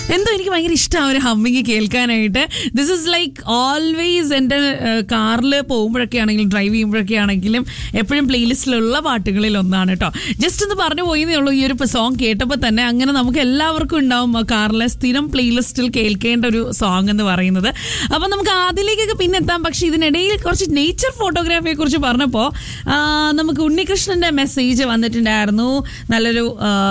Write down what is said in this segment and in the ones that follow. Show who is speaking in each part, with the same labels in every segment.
Speaker 1: എന്തോ എനിക്ക് ഭയങ്കര ഇഷ്ടമാണ് ഒരു ഹമ്മിങ് കേൾക്കാനായിട്ട് ദിസ് ഇസ് ലൈക്ക് ഓൾവേസ് എൻ്റെ കാറിൽ പോകുമ്പോഴൊക്കെ ആണെങ്കിലും ഡ്രൈവ് ചെയ്യുമ്പോഴൊക്കെ ആണെങ്കിലും എപ്പോഴും പ്ലേലിസ്റ്റിലുള്ള പാട്ടുകളിൽ ഒന്നാണ് കേട്ടോ ജസ്റ്റ് ഒന്ന് പറഞ്ഞു പോയതേ ഉള്ളൂ ഈ ഒരു സോങ് കേട്ടപ്പോൾ തന്നെ അങ്ങനെ നമുക്ക് എല്ലാവർക്കും ഉണ്ടാവും കാറിലെ സ്ഥിരം പ്ലേലിസ്റ്റിൽ കേൾക്കേണ്ട ഒരു സോങ് എന്ന് പറയുന്നത് അപ്പം നമുക്ക് അതിലേക്കൊക്കെ പിന്നെ എത്താം പക്ഷെ ഇതിനിടയിൽ കുറച്ച് നേച്ചർ ഫോട്ടോഗ്രാഫിയെ കുറിച്ച് പറഞ്ഞപ്പോൾ നമുക്ക് ഉണ്ണികൃഷ്ണന്റെ മെസ്സേജ് വന്നിട്ടുണ്ടായിരുന്നു നല്ലൊരു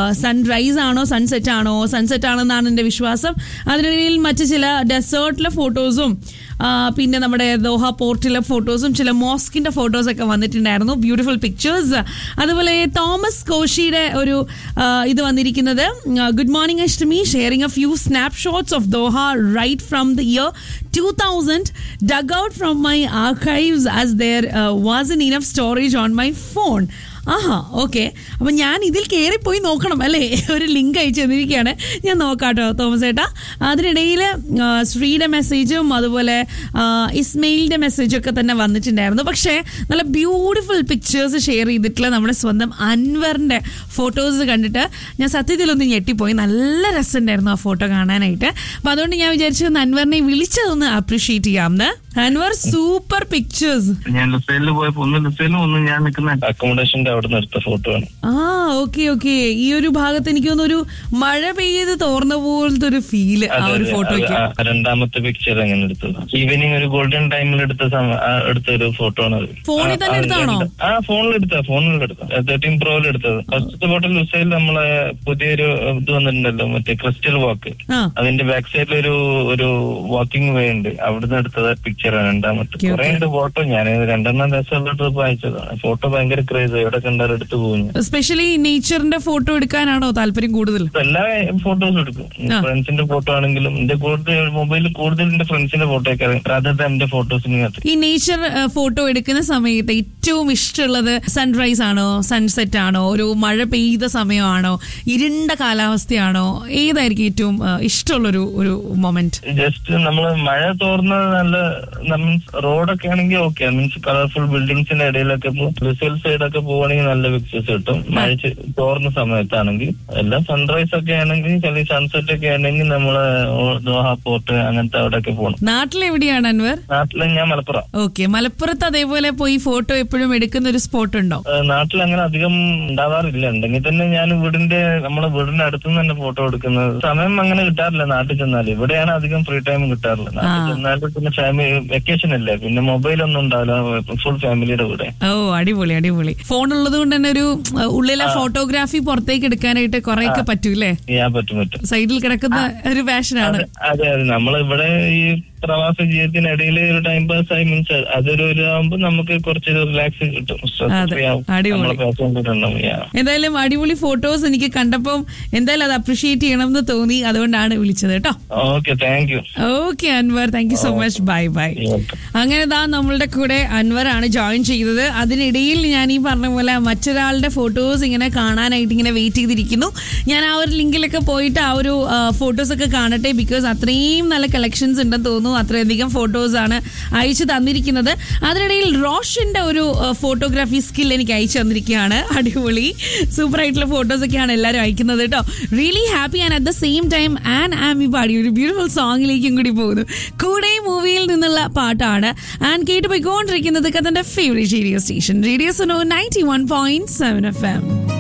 Speaker 1: സൺറൈസ് ആണോ സൺസെറ്റ് ആണോ സൺസെറ്റ് ആണെന്നാണ് എൻ്റെ വിശ്വാസം അതിനിടയിൽ മറ്റ് ചില ഡെസേർട്ടിലെ ഫോട്ടോസും പിന്നെ നമ്മുടെ ദോഹ പോർട്ടിലെ ഫോട്ടോസും ചില മോസ്കിന്റെ ഫോട്ടോസ് ഒക്കെ വന്നിട്ടുണ്ടായിരുന്നു ബ്യൂട്ടിഫുൾ പിക്ചേഴ്സ് അതുപോലെ തോമസ് കോഷിയുടെ ഒരു ആ, ഇത് വന്നിരിക്കുന്നത് good morning Ashtami sharing a few snapshots of Doha right from the year two thousand dug out from my archives as there wasn't enough storage on my phone ആഹാ okay അപ്പം ഞാൻ ഇതിൽ കയറിപ്പോയി നോക്കണം അല്ലേ ഒരു ലിങ്ക് അയച്ചു തന്നിരിക്കുകയാണ് ഞാൻ നോക്കാം കേട്ടോ തോമസ് ഏട്ടാ അതിനിടയിൽ ആ, ശ്രീയുടെ മെസ്സേജും അതുപോലെ ആ, ഇസ്മയിലിൻ്റെ മെസ്സേജും ഒക്കെ തന്നെ വന്നിട്ടുണ്ടായിരുന്നു പക്ഷേ നല്ല ബ്യൂട്ടിഫുൾ പിക്ചേഴ്സ് ഷെയർ ചെയ്തിട്ടുള്ള നമ്മുടെ സ്വന്തം അൻവറിൻ്റെ ഫോട്ടോസ് കണ്ടിട്ട് ഞാൻ സത്യത്തിലൊന്ന് ഞെട്ടിപ്പോയി നല്ല രസമുണ്ടായിരുന്നു ആ ഫോട്ടോ കാണാനായിട്ട് അപ്പം അതുകൊണ്ട് ഞാൻ വിചാരിച്ചു ഒന്ന് അൻവറിനെ വിളിച്ചതൊന്ന് അപ്രീഷിയേറ്റ് ചെയ്യാമെന്ന് അൻവർ സൂപ്പർ പിക്ചേഴ്സ്
Speaker 2: ഞാൻ ലുസൈലിൽ പോയപ്പോ ഒന്ന് ലുസൈലും ഒന്ന് ഞാൻ നിൽക്കുന്ന അക്കോമഡേഷന്റെ അവിടെ നിന്ന് എടുത്ത ഫോട്ടോ ആണ്
Speaker 1: ആ ഓക്കെ ഓക്കെ ഈ ഒരു ഭാഗത്ത് എനിക്ക് തോന്നുന്നു ഒരു മഴ പെയ്ത് തോർന്ന പോലത്തെ ഒരു ഫീല് ആ
Speaker 2: അതെ,
Speaker 1: ഒരു
Speaker 2: അതെ,
Speaker 1: ഫോട്ടോയ്ക്ക്
Speaker 2: അത് ആ രണ്ടാമത്തെ പിക്ചർ അങ്ങനെ എടുത്തത് ഈവനിങ് ഒരു ഗോൾഡൻ ടൈമിൽ എടുത്ത സമ- ആ എടുത്ത ഒരു ഫോട്ടോ ആണ് അത്
Speaker 1: ഫോണിൽ
Speaker 2: ആ,
Speaker 1: തന്നെ
Speaker 2: ആ,
Speaker 1: എടുത്തതാണോ?
Speaker 2: രണ്ട്- ആ ഫോണിൽ എടുത്ത ഫോണിൽ എടുത്ത തേർട്ടീൻ പ്രോയിൽ എടുത്തത് ഫസ്റ്റത്തെ ഫോട്ടോ ലുസൈൽ നമ്മളെ പുതിയൊരു ഇത് വന്നിട്ടുണ്ടല്ലോ മറ്റേ ക്രിസ്റ്റൽ വാക്ക്
Speaker 1: ആ
Speaker 2: അതിന്റെ ബാക്ക് സൈഡിൽ ഒരു ഒരു വാക്കിംഗ് വേ ഉണ്ട് അവിടുന്ന് എടുത്തത് പിക്ചറാണ് രണ്ടാമത്തെ
Speaker 1: Okay,
Speaker 2: കുറെ
Speaker 1: okay.
Speaker 2: ഉണ്ട് ഫോട്ടോ ഞാൻ രണ്ടെണ്ണം ദിവസം വായിച്ചതാണ് ഫോട്ടോ ഭയങ്കര ക്രേസ് എവിടെ കണ്ടാലും എടുത്തു പോകും ഞാൻ.
Speaker 1: സ്പെഷ്യലി നേച്ചറിന്റെ ഫോട്ടോ എടുക്കാനാണോ താല്പര്യം കൂടുതൽ
Speaker 2: എല്ലാ ഫോട്ടോസും എടുക്കും
Speaker 1: ആ.
Speaker 2: ഫ്രണ്ട്സിന്റെ ഫോട്ടോ ആണെങ്കിലും എന്റെ കൂടുതൽ മൊബൈലിൽ കൂടുതൽ എന്റെ ഫ്രണ്ട്സിന്റെ ഫോട്ടോ ഒക്കെ അതത് എന്റെ ഫോട്ടോസിനകത്ത്
Speaker 1: ഈ നേച്ചർ ഫോട്ടോ എടുക്കുന്ന സമയത്ത് ഏറ്റവും ഇഷ്ടമുള്ളത് സൺറൈസ് ആണോ സൺസെറ്റ് ആണോ ഒരു മഴ പെയ്ത സമയമാണോ ഇരുണ്ട കാലാവസ്ഥയാണോ ഏതായിരിക്കും ഏറ്റവും ആ, ഇഷ്ടമുള്ളൊരു ഒരു മൊമെന്റ്
Speaker 2: ജസ്റ്റ് നമ്മള് മഴ തോർന്ന നല്ല മീൻസ് റോഡൊക്കെ ആണെങ്കിൽ ഓക്കെ മീൻസ് കളർഫുൾ ബിൽഡിങ്സിന്റെ ഇടയിലൊക്കെ റിസൽ സൈഡൊക്കെ പോവാണെങ്കിൽ നല്ല പിക്ചേഴ്സ് കിട്ടും മഴ ചെ- തോർന്ന സമയത്താണെങ്കിൽ എല്ലാം സൺറൈസ് ഒക്കെ ആണെങ്കിൽ ചില സൺസെറ്റ് ഒക്കെ ആണെങ്കിൽ നമ്മള് ഓ- ദോഹ പോർട്ട് അങ്ങനത്തെ അവിടെയൊക്കെ പോകണം
Speaker 1: നാട്ടിലെവിടെയാണ് അൻവർ
Speaker 2: നാട്ടില് ഞാൻ മലപ്പുറം
Speaker 1: ഓക്കെ മലപ്പുറത്ത് അതേപോലെ പോയി ഫോട്ടോ എപ്പോഴും എടുക്കുന്ന ഒരു സ്പോട്ട് ഉണ്ടോ
Speaker 2: ഏഹ് നാട്ടിൽ അങ്ങനെ അധികം ഉണ്ടാവാറില്ല ഉണ്ടെങ്കിൽ തന്നെ ഞാൻ വീടിന്റെ നമ്മളെ വീടിന്റെ അടുത്തുനിന്ന് തന്നെ ഫോട്ടോ എടുക്കുന്നത് സമയം അങ്ങനെ കിട്ടാറില്ല നാട്ടിൽ ചെന്നാൽ ഇവിടെയാണ് അധികം ഫ്രീ ടൈം കിട്ടാറില്ല നാട്ടിൽ ചെന്നാൽ പിന്നെ ഫാമിലി വെക്കേഷൻ അല്ലേ പിന്നെ മൊബൈൽ ഒന്നും ഉണ്ടാവില്ല ഫുൾ ഫാമിലിയുടെ കൂടെ
Speaker 1: ഓ അടിപൊളി അടിപൊളി ഫോൺ ഉള്ളത് കൊണ്ട് തന്നെ ഒരു ഉം, ഉള്ളിലെ ഫോട്ടോഗ്രാഫി പുറത്തേക്ക് എടുക്കാനായിട്ട് കുറെയൊക്കെ പറ്റൂല്ലേ
Speaker 2: ചെയ്യാൻ പറ്റും പറ്റും
Speaker 1: സൈഡിൽ കിടക്കുന്ന ഒരു പാഷനാണ്
Speaker 2: അതെ അതെ നമ്മൾ ഇവിടെ ഈ പ്രവാസ ജീവിതത്തിനിടയിൽ ഒരു ടൈം പാസ് ആയി മീൻസ് അതൊരു ഒരു ആകുമ്പോ നമുക്ക് കുറച്ച് റിലാക്സ് കിട്ടും സ്ട്രെസ്
Speaker 1: അതെ,
Speaker 2: ഫ്രീ ആവും
Speaker 1: അടിപൊളി.
Speaker 2: നമ്മളെ പാഷൻ കിട്ടുന്നുണ്ടാവും Yeah.
Speaker 1: എന്തായാലും അടിപൊളി ഫോട്ടോസ് എനിക്ക് കണ്ടപ്പം എന്തായാലും അത് അപ്രീഷിയേറ്റ് ചെയ്യണം എന്ന് തോന്നി അതുകൊണ്ടാണ് വിളിച്ചത് കേട്ടോ
Speaker 2: okay thank you
Speaker 1: okay Anwar thank you so much bye bye അങ്ങനെ ദാ നമ്മളുടെ കൂടെ അൻവർ ആണ് ജോയിൻ ചെയ്തത് അതിനിടയിൽ ഞാൻ ഈ പറഞ്ഞ പോലെ മറ്റൊരാളുടെ ഫോട്ടോസ് ഇങ്ങനെ കാണാനായിട്ട് ഇങ്ങനെ വെയിറ്റ് ചെയ്തിരിക്കുന്നു ഞാൻ ആ ഒരു ലിങ്കിലൊക്കെ പോയിട്ട് ആ ഒരു ഫോട്ടോസ് ഒക്കെ കാണട്ടെ ബിക്കോസ് അത്രയും നല്ല കളക്ഷൻസ് ഉണ്ടെന്ന് തോന്നുന്നു അത്രയധികം ഫോട്ടോസ് ആണ് അയച്ചു തന്നിരിക്കുന്നത് അതിനിടയിൽ റോഷന്റെ ഒരു ഫോട്ടോഗ്രാഫി സ്കിൽ എനിക്ക് അയച്ചു തന്നിരിക്കുകയാണ് അടിപൊളി സൂപ്പർ ആയിട്ടുള്ള ഫോട്ടോസ് ഒക്കെയാണ് എല്ലാവരും അയക്കുന്നത് കേട്ടോ really happy and at the same time and Aami പാടി ഒരു ബ്യൂട്ടിഫുൾ സോങ്ങിലേക്കും കൂടി പോകുന്നു കൂടെ മൂവിയിൽ നിന്നുള്ള പാട്ടാണ് ആൻഡ് കേട്ട് പോയിക്കൊണ്ടിരിക്കുന്നത് കഥന്റെ favourite radio station radio Suno ninety one point seven F M